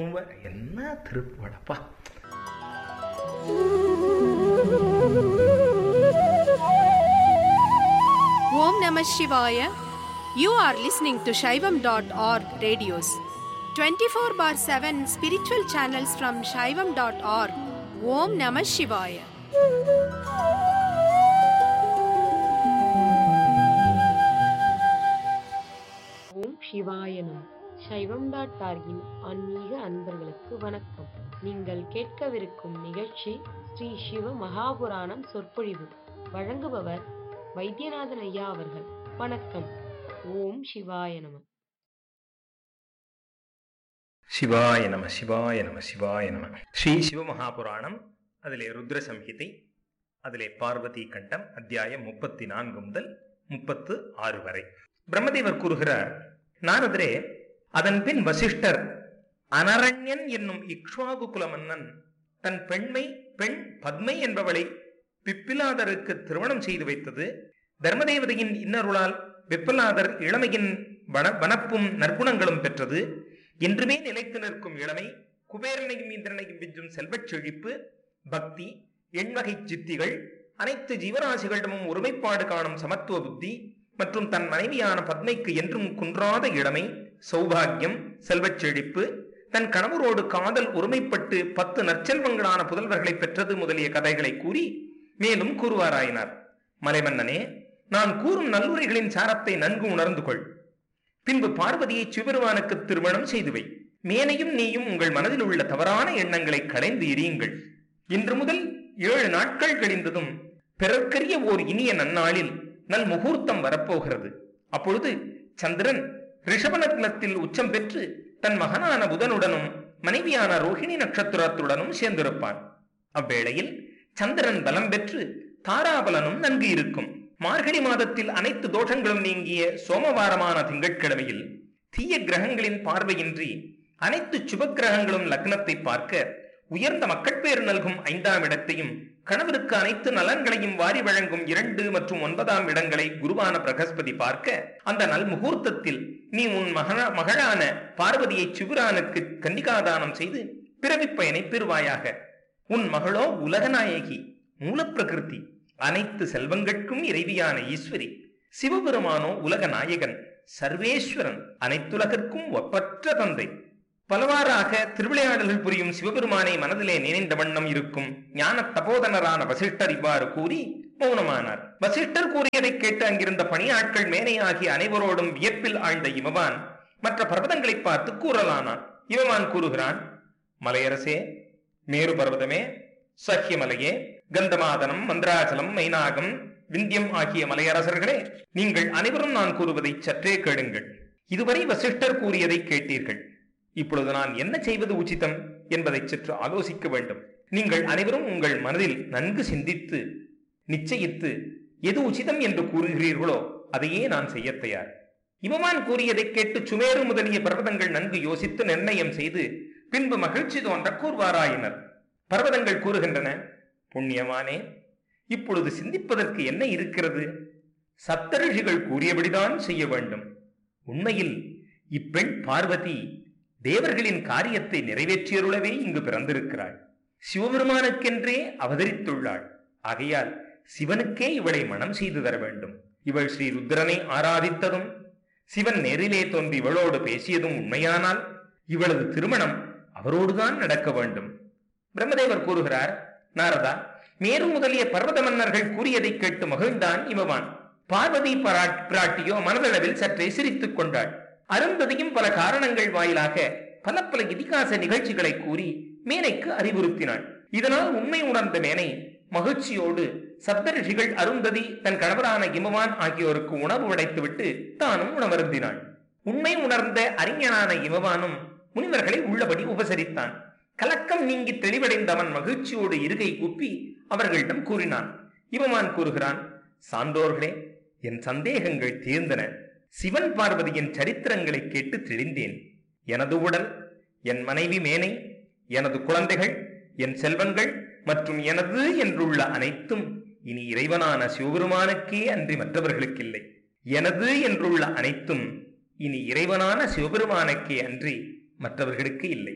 ரொம்ப என்ன திருப்புவடப்பா Om Namah Shivaya. You are listening to Shaivam.org radios. 24 bar 7 spiritual channels from Shaivam.org. Om Namah Shivaya. ஓம் சிவாயனம் சைவம் dot டார்கின் ஆன்மீக அன்பர்களுக்கு வணக்கம் நீங்கள் கேட்கவிருக்கும் நிகழ்ச்சி ஸ்ரீ சிவ மகாபுராணம் சொற்பொழிவு வழங்குபவர் வைத்தியநாதன் ஐயா அவர்கள் வணக்கம் ஓம் சிவாய நம சிவாய நம சிவாய நம சிவாய நம ஸ்ரீ சிவமகாபுராணம் அதிலே ருத்ர சம்ஹிதை அதிலே பார்வதி கண்டம் அத்தியாயம் முப்பத்தி நான்கு முதல் முப்பத்து ஆறு வரை பிரம்மதேவர் கூறுகிறார் நாரதரே அதன் பின் வசிஷ்டர் அனரண்யன் என்னும் இக்ஷ்வாகு குல மன்னன் தன் பெண்மை பெண் பத்மை என்பவளை பிப்பிலாதருக்கு திருமணம் செய்து வைத்தது தர்மதேவதையின் இன்னருளால் பிப்பிலாதர் இளமையின் வன வனப்பும் நற்குணங்களும் பெற்றது என்றுமே நிலைத்து நிற்கும் இளமை குபேரனையும் இந்திரனையும் விஞ்சும் செல்வச் செழிப்பு பக்தி எண்வகை சித்திகள் அனைத்து ஜீவராசிகளிடமும் ஒருமைப்பாடு காணும் சமத்துவ புத்தி மற்றும் தன் மனைவியான பத்மைக்கு என்றும் குன்றாத இளமை சௌபாகியம் செல்வச் செழிப்பு தன் கணவரோடு காதல் ஒருமைப்பட்டு பத்து நற்செல்வங்களான புதல்வர்களை பெற்றது முதலிய கதைகளை கூறி மேலும் கூறுவாராயினார் மலைமன்னனே நான் கூறும் நல்லுரைகளின் சாரத்தை நன்கு உணர்ந்து கொள் பின்பு பார்வதியை சிவபெருமானுக்கு திருமணம் செய்து வை மேனையும் நீயும் உங்கள் மனதில் உள்ள தவறான எண்ணங்களை களைந்து எரியுங்கள் இன்று முதல் ஏழு நாட்கள் கழிந்ததும் பிறர்க்கரிய ஓர் இனிய நன்னாளில் நல் முகூர்த்தம் வரப்போகிறது அப்பொழுது சந்திரன் ரிஷபலக்னத்தில் உச்சம் பெற்று தன் மகனான புதனுடனும் மனைவியான ரோஹிணி நட்சத்திரத்துடனும் சேர்ந்திருப்பான் அவ்வேளையில் சந்திரன் பலம் பெற்று தாராபலனும் நன்கு இருக்கும் மார்கழி மாதத்தில் அனைத்து தோஷங்களும் நீங்கிய சோமவாரமான திங்கட்கிழமையில் தீய கிரகங்களின் பார்வையின்றி அனைத்து சுப கிரகங்களும் லக்னத்தை பார்க்க உயர்ந்த மக்கட்பேறு நல்கும் ஐந்தாம் இடத்தையும் கணவருக்கு அனைத்து நலன்களையும் வாரி வழங்கும் இரண்டு மற்றும் ஒன்பதாம் இடங்களை குருவான பிரகஸ்பதி பார்க்க அந்த நல் முகூர்த்தத்தில் நீ உன் மகன மகளான பார்வதியை சிவரானுக்கு கன்னிகாதானம் செய்து பிறவிப் பயனை பெறுவாயாக உன் மகளோ உலகநாயகி மூலப்பிரகிருதி அனைத்து செல்வங்கட்கும் இறைவியான ஈஸ்வரி சிவபெருமானோ உலக நாயகன் சர்வேஸ்வரன் அனைத்துலகிற்கும் ஒப்பற்ற தந்தை பலவாறாக திருவிளையாடல்கள் புரியும் சிவபெருமானை மனதிலே நினைந்த வண்ணம் இருக்கும் ஞான தபோதனரான வசிஷ்டர் இவ்வாறு கூறி மௌனமானார் வசிஷ்டர் கூறியதை கேட்டு அங்கிருந்த பணியாட்கள் மேனையாகிய அனைவரோடும் வியப்பில் ஆழ்ந்த இமவான் மற்ற பர்வதங்களை பார்த்து கூறலானான் இமவான் கூறுகிறான் மலையரசே மேரு பர்வதமே சஹ்யமலையே கந்தமாதனம் மந்திராச்சலம் மைனாகம் விந்தியம் ஆகிய மலையரசர்களே நீங்கள் அனைவரும் நான் கூறுவதை சற்றே கேளுங்கள் இதுவரை வசிஷ்டர் கூறியதை கேட்டீர்கள் இப்பொழுது நான் என்ன செய்வது உச்சிதம் என்பதை சற்று ஆலோசிக்க வேண்டும் நீங்கள் அனைவரும் உங்கள் மனதில் நன்கு சிந்தித்து நிச்சயித்து எது உச்சிதம் என்று கூறுகிறீர்களோ அதையே நான் செய்ய தயார் இவமான் கூறியதை கேட்டு சுமேரு முதலிய பர்வதங்கள் நன்கு யோசித்து நிர்ணயம் செய்து பின்பு மகிழ்ச்சி தோன்ற கூறுவாராயினர் பர்வதங்கள் கூறுகின்றன புண்ணியமானே இப்பொழுது சிந்திப்பதற்கு என்ன இருக்கிறது சப்தரிஷிகள் கூறியபடிதான் செய்ய வேண்டும் உண்மையில் இப்பெண் பார்வதி தேவர்களின் காரியத்தை நிறைவேற்றியருளவே இங்கு பிறந்திருக்கிறாள் சிவபெருமானுக்கென்றே அவதரித்துள்ளாள் ஆகையால் சிவனுக்கே இவளை மனம் செய்து தர வேண்டும் இவள் ஸ்ரீ ருத்ரனை ஆராதித்ததும் சிவன் நேரிலே தோன்றி இவளோடு பேசியதும் உண்மையானால் இவளது திருமணம் அவரோடுதான் நடக்க வேண்டும் பிரம்மதேவர் கூறுகிறார் நாரதா மேரு முதலிய பர்வத மன்னர்கள் கூறியதை கேட்டு மகிழ்ந்தான் இமவான் பார்வதி பராட் பிராட்டியோ மனதளவில் சற்றே சிரித்துக் கொண்டாள் அருந்ததியும் பல காரணங்கள் வாயிலாக பல பல இதிகாச நிகழ்ச்சிகளை கூறி மேனைக்கு அறிவுறுத்தினாள் இதனால் உண்மை உணர்ந்த மேனை மகிழ்ச்சியோடு சப்தரிஷிகள் அருந்ததி தன் கணவரான இமவான் ஆகியோருக்கு உணவு உடைத்துவிட்டு தானும் உணவருந்தினாள் உண்மை உணர்ந்த அறிஞனான இமவானும் முனிவர்களை உள்ளபடி உபசரித்தான் கலக்கம் நீங்கி தெளிவடைந்தவன் மகிழ்ச்சியோடு இருகை கூப்பி அவர்களிடம் கூறினான் இவமான் கூறுகிறான் சான்றோர்களே என் சந்தேகங்கள் தீர்ந்தன சிவன் பார்வதியின் சரித்திரங்களை கேட்டு தெளிந்தேன் எனது உடல் என் மனைவி மேனை எனது குழந்தைகள் என் செல்வங்கள் மற்றும் எனது என்றுள்ள அனைத்தும் இனி இறைவனான சிவபெருமானுக்கே அன்றி மற்றவர்களுக்கில்லை எனது என்றுள்ள அனைத்தும் இனி இறைவனான சிவபெருமானுக்கே அன்றி மற்றவர்களுக்கு இல்லை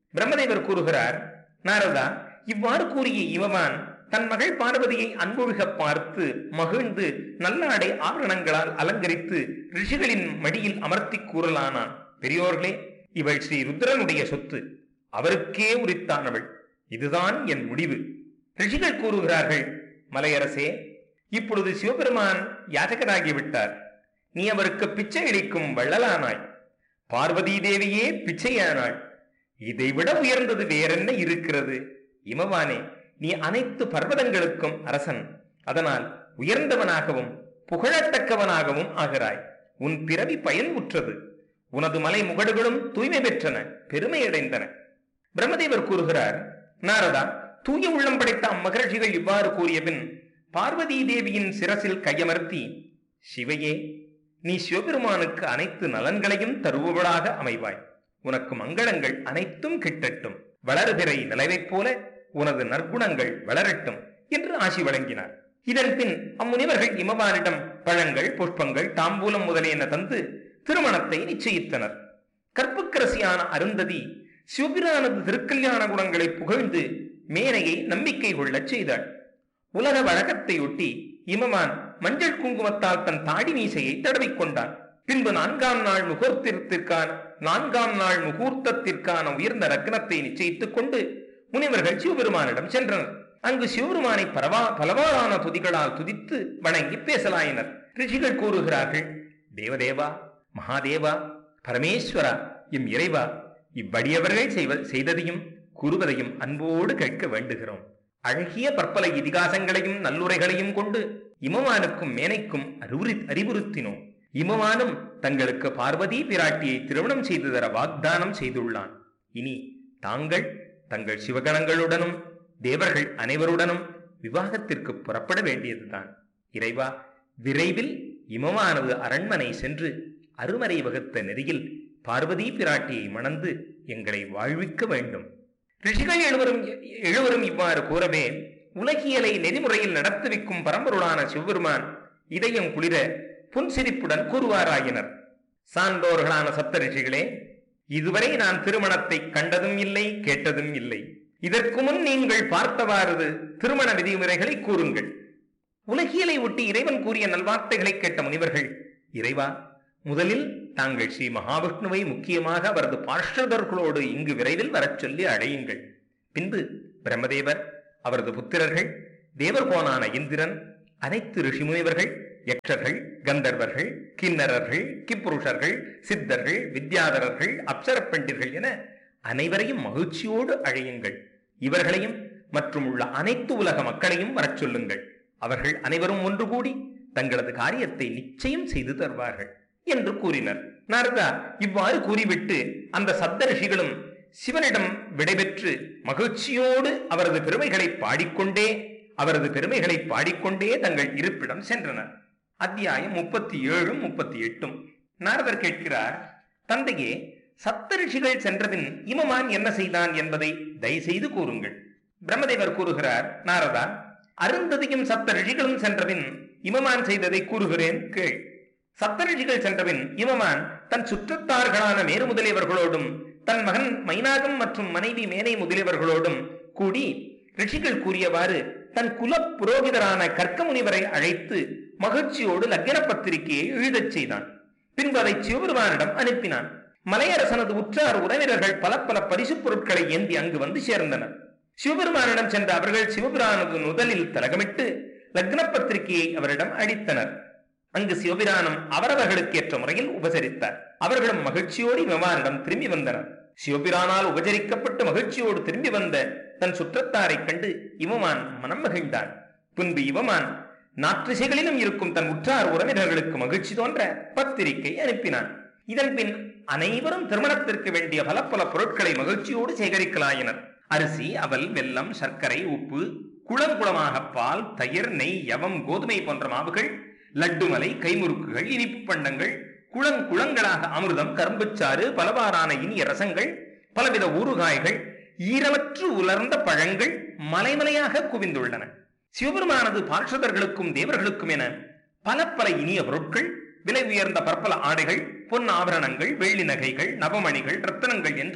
பிரம்மதேவர் கூறுகிறார் நாரதா இவ்வாறு கூறிய இவவான் தன் மகள் பார்வதியை அன்பொழுக பார்த்து மகிழ்ந்து நல்லாடை ஆபரணங்களால் அலங்கரித்து ரிஷிகளின் மடியில் அமர்த்தி கூறலானான் பெரியோர்களே இவள் ஸ்ரீ ருத்ரனுடைய சொத்து அவருக்கே உரித்தானவள் இதுதான் என் முடிவு ரிஷிகள் கூறுகிறார்கள் மலையரசே இப்பொழுது சிவபெருமான் யாஜகராகிவிட்டார் நீ அவருக்கு பிச்சை அளிக்கும் வள்ளலானாய் பார்வதி தேவியே பிச்சையானாள் இதைவிட உயர்ந்தது வேறென்ன இருக்கிறது இமவானே நீ அனைத்து பர்வதங்களுக்கும் அரசன் அதனால் உயர்ந்தவனாகவும் புகழத்தக்கவனாகவும் ஆகிறாய் உன் பிறவி பயன் உற்றது உனது மலை முகடுகளும் தூய்மை பெற்றன பெருமையடைந்தன பிரம்மதேவர் கூறுகிறார் நாரதா தூய உள்ளம் படைத்த அம்மகர்ஷிகள் இவ்வாறு கூறிய பின் பார்வதி தேவியின் சிரசில் கையமர்த்தி சிவையே நீ சிவபெருமானுக்கு அனைத்து நலன்களையும் தருபவளாக அமைவாய் உனக்கு மங்களங்கள் அனைத்தும் கிட்டட்டும் வளருகிறை நிலவைப் போல உனது நற்குணங்கள் வளரட்டும் என்று ஆசி வழங்கினார் இதன் பின் அம்முனிவர்கள் இமவானிடம் பழங்கள் புஷ்பங்கள் தாம்பூலம் முதலியன தந்து திருமணத்தை நிச்சயித்தனர் கற்புக்கரசியான அருந்ததி சிவபிரானது திருக்கல்யாண குணங்களை புகழ்ந்து மேனையை நம்பிக்கை கொள்ளச் செய்தாள் உலக வழக்கத்தையொட்டி இமவான் மஞ்சள் குங்குமத்தால் தன் தாடி மீசையை தடவிக்கொண்டான் பின்பு நான்காம் நாள் முகூர்த்தத்திற்கான நான்காம் நாள் முகூர்த்தத்திற்கான உயர்ந்த ரத்னத்தை நிச்சயித்துக் கொண்டு முனிவர்கள் சிவபெருமானிடம் சென்றனர் அங்கு சிவபெருமானை பரவா பலவாறான துதிகளால் துதித்து வணங்கி பேசலாயினர் ரிஷிகள் கூறுகிறார்கள் தேவதேவா மகாதேவா பரமேஸ்வரா எம் இறைவா இவ்வடியவர்கள் செய்வ செய்ததையும் கூறுவதையும் அன்போடு கேட்க வேண்டுகிறோம் அழகிய பற்பல இதிகாசங்களையும் நல்லுரைகளையும் கொண்டு இமவானுக்கும் மேனைக்கும் அறிவுறு அறிவுறுத்தினோம் இமவானும் தங்களுக்கு பார்வதி பிராட்டியை திருமணம் செய்து தர வாக்தானம் செய்துள்ளான் இனி தாங்கள் தங்கள் சிவகணங்களுடனும் தேவர்கள் அனைவருடனும் விவாகத்திற்கு புறப்பட வேண்டியதுதான் இறைவா விரைவில் இமமானது அரண்மனை சென்று அருமறை வகுத்த நெறியில் பார்வதி பிராட்டியை மணந்து எங்களை வாழ்விக்க வேண்டும் ரிஷிகள் எழுவரும் எழுவரும் இவ்வாறு கூறவே உலகியலை நெறிமுறையில் நடத்துவிக்கும் பரம்பொருளான சிவபெருமான் இதயம் குளிர புன்சிரிப்புடன் கூறுவாராயினர் சான்றோர்களான சப்த ரிஷிகளே இதுவரை நான் திருமணத்தை கண்டதும் இல்லை கேட்டதும் இல்லை இதற்கு முன் நீங்கள் பார்த்தவாறு திருமண விதிமுறைகளை கூறுங்கள் உலகியலை ஒட்டி இறைவன் கூறிய நல்வார்த்தைகளை கேட்ட முனிவர்கள் இறைவா முதலில் தாங்கள் ஸ்ரீ மகாவிஷ்ணுவை முக்கியமாக அவரது பார்ஷதர்களோடு இங்கு விரைவில் வரச் சொல்லி அழையுங்கள் பின்பு பிரம்மதேவர் அவரது புத்திரர்கள் தேவர்கோனான இந்திரன் அனைத்து ரிஷிமுனிவர்கள் யக்ஷர்கள் கந்தர்வர்கள் கிண்ணறர்கள் கிப்புருஷர்கள் சித்தர்கள் வித்யாதரர்கள் அப்சர பண்டிர்கள் என அனைவரையும் மகிழ்ச்சியோடு அழையுங்கள் இவர்களையும் மற்றும் உள்ள அனைத்து உலக மக்களையும் வரச் சொல்லுங்கள் அவர்கள் அனைவரும் ஒன்று கூடி தங்களது காரியத்தை நிச்சயம் செய்து தருவார்கள் என்று கூறினர் நாரதா இவ்வாறு கூறிவிட்டு அந்த சப்த ரிஷிகளும் சிவனிடம் விடைபெற்று மகிழ்ச்சியோடு அவரது பெருமைகளை பாடிக்கொண்டே அவரது பெருமைகளை பாடிக்கொண்டே தங்கள் இருப்பிடம் சென்றனர் அத்தியாயம் முப்பத்தி ஏழும் முப்பத்தி எட்டும் நாரதர் கேட்கிறார் தந்தையே சப்த ரிஷிகள் சென்றபின் இமமான் என்ன செய்தான் என்பதை தயவுசெய்து கூறுங்கள் பிரம்மதேவர் கூறுகிறார் நாரதா அருந்ததியும் சப்த ரிஷிகளும் சென்றபின் இமமான் செய்ததை கூறுகிறேன் கேள் சப்த ரிஷிகள் சென்றபின் இமமான் தன் சுற்றத்தார்களான மேரு முதலியவர்களோடும் தன் மகன் மைனாகம் மற்றும் மனைவி மேனை முதலியவர்களோடும் கூடி ரிஷிகள் கூறியவாறு தன் குல புரோகிதரான கர்க்க முனிவரை அழைத்து மகிழ்ச்சியோடு லக்ன பத்திரிகையை எழுதச் செய்தான் பின்பு அதை சிவபெருமானிடம் அனுப்பினான் மலையரசனது உற்றார் உறவினர்கள் பல பல பரிசுப் பொருட்களை ஏந்தி அங்கு வந்து சேர்ந்தனர் சிவபெருமானிடம் சென்ற அவர்கள் சிவபிரானது முதலில் தலகமிட்டு லக்ன பத்திரிகையை அவரிடம் அளித்தனர் அங்கு சிவபிரானம் அவரவர்களுக்கு ஏற்ற முறையில் உபசரித்தார் அவர்களும் மகிழ்ச்சியோடு இவமானிடம் திரும்பி வந்தனர் சிவபிரானால் உபசரிக்கப்பட்டு மகிழ்ச்சியோடு திரும்பி வந்த தன் சுற்றத்தாரைக் கண்டு இவமான் மனம் மகிழ்ந்தான் பின்பு இவமான் நாற்றிசைகளிலும் இருக்கும் தன் உற்றார் உறவினர்களுக்கு மகிழ்ச்சி தோன்ற பத்திரிகை அனுப்பினான் இதன் பின் அனைவரும் திருமணத்திற்கு வேண்டிய பல பல பொருட்களை மகிழ்ச்சியோடு சேகரிக்கலாயினர் அரிசி அவல் வெல்லம் சர்க்கரை உப்பு குளங்குளமாக பால் தயிர் நெய் யவம் கோதுமை போன்ற மாவுகள் லட்டுமலை கைமுறுக்குகள் இனிப்பு பண்டங்கள் குளங்குளங்களாக அமிர்தம் கரும்புச்சாறு பலவாறான இனிய ரசங்கள் பலவித ஊறுகாய்கள் ஈரமற்று உலர்ந்த பழங்கள் மலைமலையாக குவிந்துள்ளன சிவபெருமானது பார்ஷதர்களுக்கும் தேவர்களுக்கும் என பல பல இனிய பொருட்கள் விலை உயர்ந்த பற்பல ஆடைகள் பொன் ஆபரணங்கள் வெள்ளி நகைகள் நவமணிகள் ரத்தனங்கள் என்று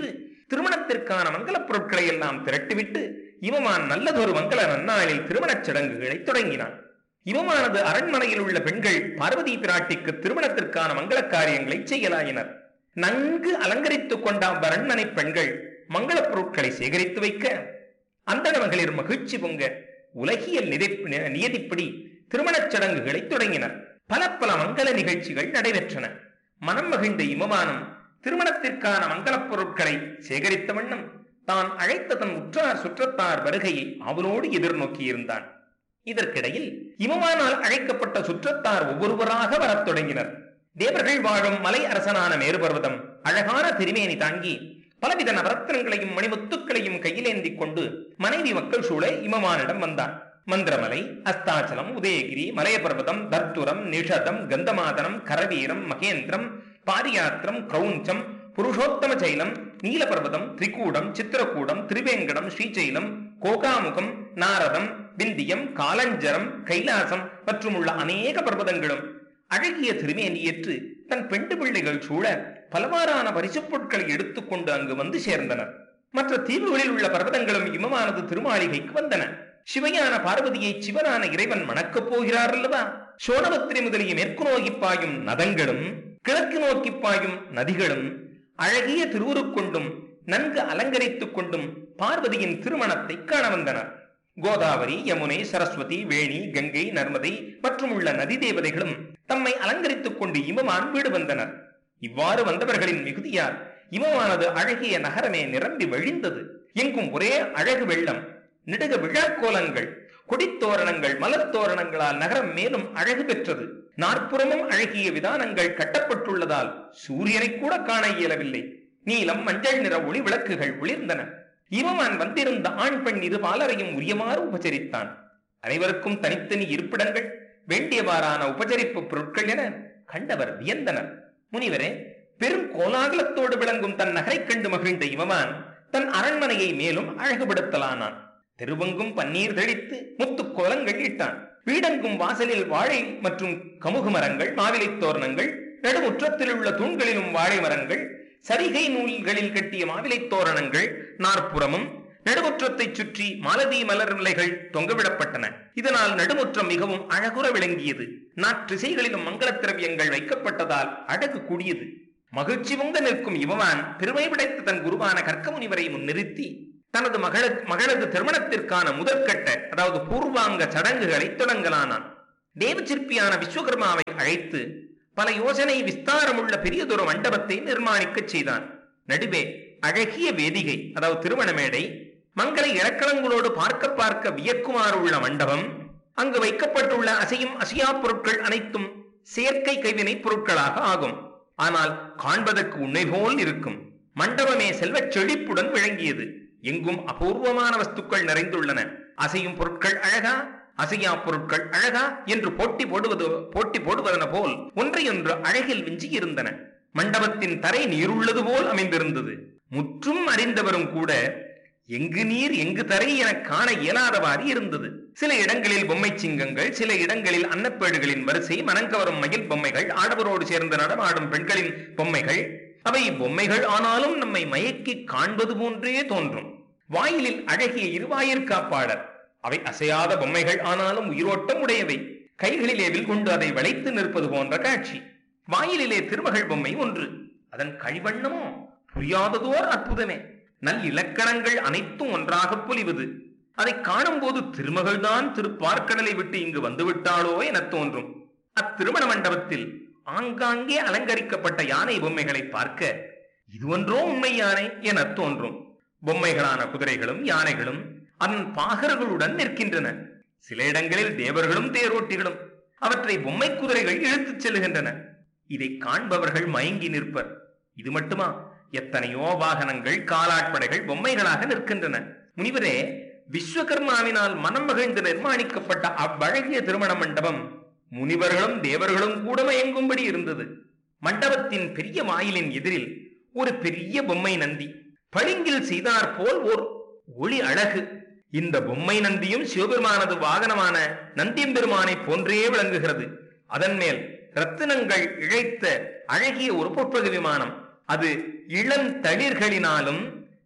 திருமணத்திற்கான மங்களப் பொருட்களை எல்லாம் திரட்டிவிட்டு இவமான் நல்லதொரு மங்கள நன்னாளில் திருமணச் சடங்குகளை தொடங்கினான் இவமானது அரண்மனையில் உள்ள பெண்கள் பார்வதி பிராட்டிக்கு திருமணத்திற்கான மங்கள காரியங்களை செய்யலாயினர் நன்கு அலங்கரித்துக் கொண்ட அவ்வரண்மனை பெண்கள் மங்களப் பொருட்களை சேகரித்து வைக்க அந்த மகளிர் மகிழ்ச்சி பொங்க உலகியல் நிதி- நியதிப்படி திருமணச் சடங்குகளை தொடங்கினர் பல பல மங்கள நிகழ்ச்சிகள் நடைபெற்றன மனம் மகிழ்ந்த இமமானம் திருமணத்திற்கான மங்களப் பொருட்களை சேகரித்த வண்ணம் தான் அழைத்த தன் உற்றார் சுற்றத்தார் வருகையை அவனோடு எதிர்நோக்கியிருந்தான் இதற்கிடையில் இமமானால் அழைக்கப்பட்ட சுற்றத்தார் ஒவ்வொருவராக வரத் தொடங்கினர் தேவர்கள் வாழும் மலை அரசனான மேருபர்வதம் அழகான திருமேனி தாங்கி பலவித நவரத்னங்களையும் மணிமுத்துக்களையும் கையிலேந்திக் கொண்டு மனைவி மக்கள் சூழ இமமானிடம் வந்தான் மந்திரமலை அஸ்தாச்சலம் உதயகிரி மலையபர்வதம் தர்த்துரம் நிஷதம் கந்தமாதனம் கரவீரம் மகேந்திரம் பாரியாத்திரம் கிரௌஞ்சம் புருஷோத்தம சைலம் நீலபர்வதம் திரிகூடம் சித்திரகூடம் திரிவேங்கடம் ஸ்ரீசைலம் கோகாமுகம் நாரதம் விந்தியம் காலஞ்சரம் கைலாசம் மற்றும் உள்ள அநேக பர்வதங்களும் அழகிய திருமேனியேற்று தன் பெண்டு பிள்ளைகள் சூழ பலவாறான பரிசுப் பொருட்களை எடுத்துக்கொண்டு அங்கு வந்து சேர்ந்தனர் மற்ற தீவுகளில் உள்ள பர்வதங்களும் இமமானது திருமாளிகைக்கு வந்தன சிவையான பார்வதியை சிவனான இறைவன் மணக்கப் போகிறார் அல்லவா சோனபத்திரி முதலிய மேற்கு நோக்கி பாயும் நதங்களும் கிழக்கு நோக்கி பாயும் நதிகளும் அழகிய திருவுருக்கொண்டும் நன்கு அலங்கரித்துக் கொண்டும் பார்வதியின் திருமணத்தை காண வந்தனர் கோதாவரி யமுனை சரஸ்வதி வேணி கங்கை நர்மதை மற்றும் உள்ள நதி தேவதைகளும் தம்மை அலங்கரித்துக் கொண்டு இமமான் வீடு வந்தனர் இவ்வாறு வந்தவர்களின் மிகுதியார் இமமானது அழகிய நகரமே நிரம்பி வழிந்தது எங்கும் ஒரே அழகு வெள்ளம் நெடுக விழாக்கோலங்கள் கொடித்தோரணங்கள் மலர் தோரணங்களால் நகரம் மேலும் அழகு பெற்றது நாற்புறமும் அழகிய விதானங்கள் கட்டப்பட்டுள்ளதால் சூரியனை கூட காண இயலவில்லை நீலம் மஞ்சள் நிற ஒளி விளக்குகள் ஒளிர்ந்தன இவமான் வந்திருந்த ஆண் பெண் இரு பாலரையும் உரியமாறு உபசரித்தான் அனைவருக்கும் தனித்தனி இருப்பிடங்கள் வேண்டியவாறான உபசரிப்பு பொருட்கள் என கண்டவர் வியந்தனர் முனிவரே பெரும் கோலாகலத்தோடு விளங்கும் தன் நகரைக் கண்டு மகிழ்ந்த இவமான் தன் அரண்மனையை மேலும் அழகுபடுத்தலானான் தெருவெங்கும் பன்னீர் தெளித்து முத்து கோலங்கள் இட்டான் வீடெங்கும் வாசலில் வாழை மற்றும் கமுகு மரங்கள் மாவிலைத் தோரணங்கள் நடுமுற்றத்தில் உள்ள தூண்களிலும் வாழை மரங்கள் சரிகை நூல்களில் கட்டிய மாவிலைத் தோரணங்கள் நாற்புறமும் நடுமுற்றத்தைச் சுற்றி மாலதி மலர் விலைகள் தொங்கவிடப்பட்டன இதனால் நடுமுற்றம் மிகவும் அழகுற விளங்கியது நாற்றிசைகளிலும் மங்களத் திரவியங்கள் வைக்கப்பட்டதால் அழகு கூடியது மகிழ்ச்சி பொங்க நிற்கும் இவவான் பெருமை படைத்த தன் குருவான கற்க முனிவரை முன்னிறுத்தி தனது மகள மகளது திருமணத்திற்கான முதற்கட்ட அதாவது பூர்வாங்க சடங்குகளை தொடங்கலானான் தேவச்சிற்பியான விஸ்வகர்மாவை அழைத்து பல யோசனை விஸ்தாரமுள்ள பெரியதொரு மண்டபத்தை நிர்மாணிக்கச் செய்தான் நடுவே அழகிய வேதிகை அதாவது திருமண மேடை மங்கள இலக்கணங்களோடு பார்க்க பார்க்க வியக்குமாறு உள்ள மண்டபம் அங்கு வைக்கப்பட்டுள்ள அசையும் அசையா பொருட்கள் அனைத்தும் செயற்கை கைவினை பொருட்களாக ஆகும் ஆனால் காண்பதற்கு உண்மை போல் இருக்கும் மண்டபமே செல்வச் செழிப்புடன் விளங்கியது எங்கும் அபூர்வமான வஸ்துக்கள் நிறைந்துள்ளன அசையும் பொருட்கள் அழகா அசையா பொருட்கள் அழகா என்று போட்டி போடுவது போட்டி போடுவதன போல் ஒன்றையொன்று அழகில் விஞ்சி இருந்தன மண்டபத்தின் தரை நீருள்ளது போல் அமைந்திருந்தது முற்றும் அறிந்தவரும் கூட எங்கு நீர் எங்கு தரை என காண இயலாதவாறு இருந்தது சில இடங்களில் பொம்மை சிங்கங்கள் சில இடங்களில் அன்னப்பேடுகளின் வரிசை மனங்கவரும் மயில் பொம்மைகள் ஆடவரோடு சேர்ந்து நடமாடும் பெண்களின் பொம்மைகள் அவை பொம்மைகள் ஆனாலும் நம்மை மயக்கி காண்பது போன்றே தோன்றும் வாயிலில் அழகிய இருவாயிற்காப்பாளர் அவை அசையாத பொம்மைகள் ஆனாலும் உயிரோட்டம் உடையவை கைகளிலே வில் கொண்டு அதை வளைத்து நிற்பது போன்ற காட்சி வாயிலிலே திருமகள் பொம்மை ஒன்று அதன் கழிவண்ணமோ புரியாததோர் அற்புதமே நல் இலக்கணங்கள் அனைத்தும் ஒன்றாக பொலிவது அதை காணும்போது திருமகள்தான் திருப்பார்க்கடலை விட்டு இங்கு வந்துவிட்டாளோ என தோன்றும் அத்திருமண மண்டபத்தில் ஆங்காங்கே அலங்கரிக்கப்பட்ட யானை பொம்மைகளை பார்க்க இது ஒன்றோ உண்மை யானை என தோன்றும் பொம்மைகளான குதிரைகளும் யானைகளும் அதன் பாகர்களுடன் நிற்கின்றன சில இடங்களில் தேவர்களும் தேரோட்டிகளும் அவற்றை பொம்மை குதிரைகள் இழுத்துச் செல்கின்றன இதை காண்பவர்கள் மயங்கி நிற்பர் இது மட்டுமா எத்தனையோ வாகனங்கள் காலாட்படைகள் பொம்மைகளாக நிற்கின்றன முனிவரே விஸ்வகர்மாவினால் மனம் மகிழ்ந்து நிர்மாணிக்கப்பட்ட அவ்வழகிய திருமண மண்டபம் முனிவர்களும் தேவர்களும் கூட மயங்கும்படி இருந்தது மண்டபத்தின் பெரிய வாயிலின் எதிரில் ஒரு பெரிய பொம்மை நந்தி பளிங்கில் செய்தார் போல் ஓர் ஒளி அழகு இந்த பொம்மை நந்தியும் சிவபெருமானது வாகனமான நந்தியம்பெருமானை போன்றே விளங்குகிறது அதன் மேல் ரத்தினங்கள் இழைத்த அழகிய ஒரு பொற்பகு விமானம் அது இளந்தளிர்களினாலும்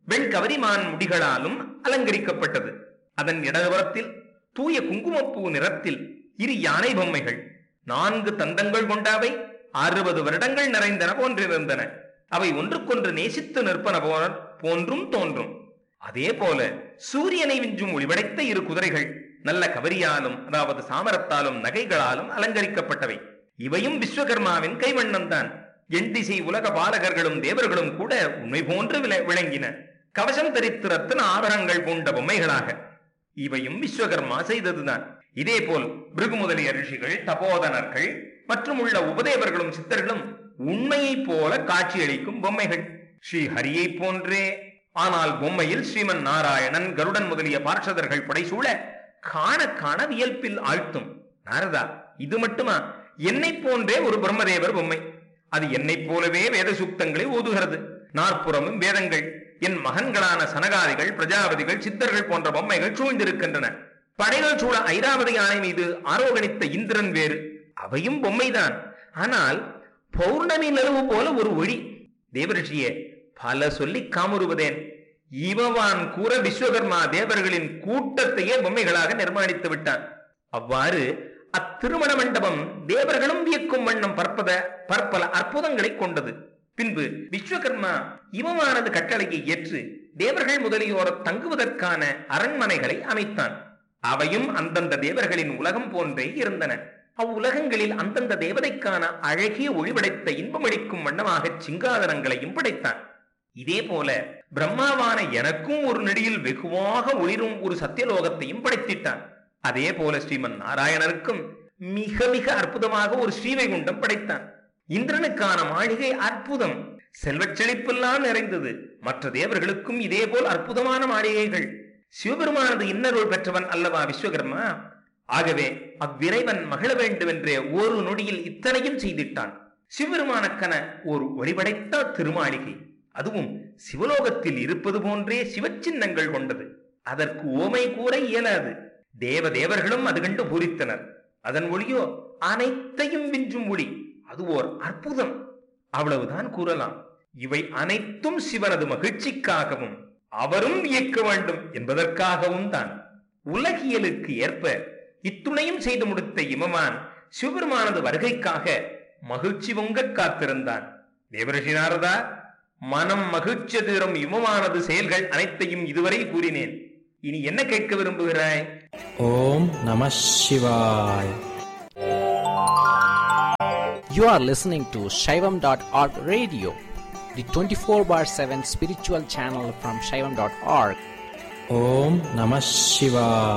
வெண்கவரிமான் முடிகளாலும் அலங்கரிக்கப்பட்டது அதன் இடதுபுறத்தில் தூய குங்குமப்பூ நிறத்தில் இரு யானை பொம்மைகள் நான்கு தந்தங்கள் கொண்டவை அறுபது வருடங்கள் நிறைந்தன போன்றிருந்தன அவை ஒன்றுக்கொன்று நேசித்து நிற்பன போல போன்றும் தோன்றும் அதே போல சூரியனை விஞ்சும் ஒளிவடைத்த இரு குதிரைகள் நல்ல கவரியாலும் அதாவது சாமரத்தாலும் நகைகளாலும் அலங்கரிக்கப்பட்டவை இவையும் விஸ்வகர்மாவின் கைவண்ணம் தான் என் திசை உலக பாலகர்களும் தேவர்களும் கூட உண்மை போன்று விள- விளங்கின கவசம் தரித்து ரத்தின ஆபரணங்கள் பூண்ட பொம்மைகளாக இவையும் விஸ்வகர்மா செய்ததுதான் இதேபோல் பிருகு முதலிய ரிஷிகள் தபோதனர்கள் மற்றும் உள்ள உபதேவர்களும் சித்தர்களும் உண்மையைப் போல காட்சியளிக்கும் பொம்மைகள் ஸ்ரீ ஹரியைப் போன்றே ஆனால் பொம்மையில் ஸ்ரீமன் நாராயணன் கருடன் முதலிய பார்ஷதர்கள் படைசூழ காண காண வியல்பில் ஆழ்த்தும் நாரதா இது மட்டுமா என்னைப் போன்றே ஒரு பிரம்மதேவர் பொம்மை அது என்னைப் போலவே வேத சூக்தங்களை ஓதுகிறது நாற்புறமும் வேதங்கள் என் மகன்களான சனகாதிகள் பிரஜாபதிகள் சித்தர்கள் போன்ற பொம்மைகள் சூழ்ந்திருக்கின்றன படைகள் சூழ ஐராவதி யானை மீது ஆரோகணித்த இந்திரன் வேறு அவையும் பொம்மைதான் ஆனால் பௌர்ணமி நிலவு போல ஒரு ஒளி தேவரிஷியே பல சொல்லி காமுறுவதேன் இவவான் கூற விஸ்வகர்மா தேவர்களின் கூட்டத்தையே பொம்மைகளாக நிர்மாணித்து விட்டான் அவ்வாறு அத்திருமண மண்டபம் தேவர்களும் வியக்கும் வண்ணம் பற்பத பற்பல அற்புதங்களை கொண்டது பின்பு விஸ்வகர்மா இவமானது கட்டளையை ஏற்று தேவர்கள் முதலியோர் தங்குவதற்கான அரண்மனைகளை அமைத்தான் அவையும் அந்தந்த தேவர்களின் உலகம் போன்றே இருந்தன அவ்வுலகங்களில் அந்தந்த தேவதைக்கான அழகிய ஒளிபடைத்த இன்பமளிக்கும் வண்ணமாக சிங்காதனங்களையும் படைத்தான் இதே போல பிரம்மாவான எனக்கும் ஒரு நெடியில் வெகுவாக ஒளிரும் ஒரு சத்தியலோகத்தையும் படைத்திட்டான் அதே போல ஸ்ரீமன் நாராயணருக்கும் மிக மிக அற்புதமாக ஒரு ஸ்ரீவைகுண்டம் படைத்தான் இந்திரனுக்கான மாளிகை அற்புதம் செல்வச் செழிப்பெல்லாம் நிறைந்தது மற்ற தேவர்களுக்கும் இதே போல் அற்புதமான மாளிகைகள் சிவபெருமானது இன்னருள் பெற்றவன் அல்லவா விஸ்வகர்மா ஆகவே அவ்விறைவன் மகிழ வேண்டுமென்றே ஒரு நொடியில் இத்தனையும் செய்திட்டான் சிவபெருமானக்கன ஒரு ஒளிபடைத்த திருமாளிகை அதுவும் சிவலோகத்தில் இருப்பது போன்றே சிவச்சின்னங்கள் கொண்டது அதற்கு ஓமை கூற இயலாது தேவ தேவர்களும் அது கண்டு பூரித்தனர் அதன் ஒளியோ அனைத்தையும் விஞ்சும் ஒளி அது ஓர் அற்புதம் அவ்வளவுதான் கூறலாம் இவை அனைத்தும் சிவனது மகிழ்ச்சிக்காகவும் அவரும் இயக்க வேண்டும் என்பதற்காகவும் தான் உலகியலுக்கு ஏற்ப இத்துணையும் செய்து முடித்த இமமான் சிவபெருமானது வருகைக்காக மகிழ்ச்சி பொங்க காத்திருந்தான் தேவரிஷி நாரதா மனம் மகிழ்ச்சி தரும் இமமானது செயல்கள் அனைத்தையும் இதுவரை கூறினேன் இனி என்ன கேட்க விரும்புகிறாய் Om Namah Shivaya. You are listening to Shaivam.org radio, the 24 bar 7 spiritual channel from Shaivam.org. Om Namah Shivaya.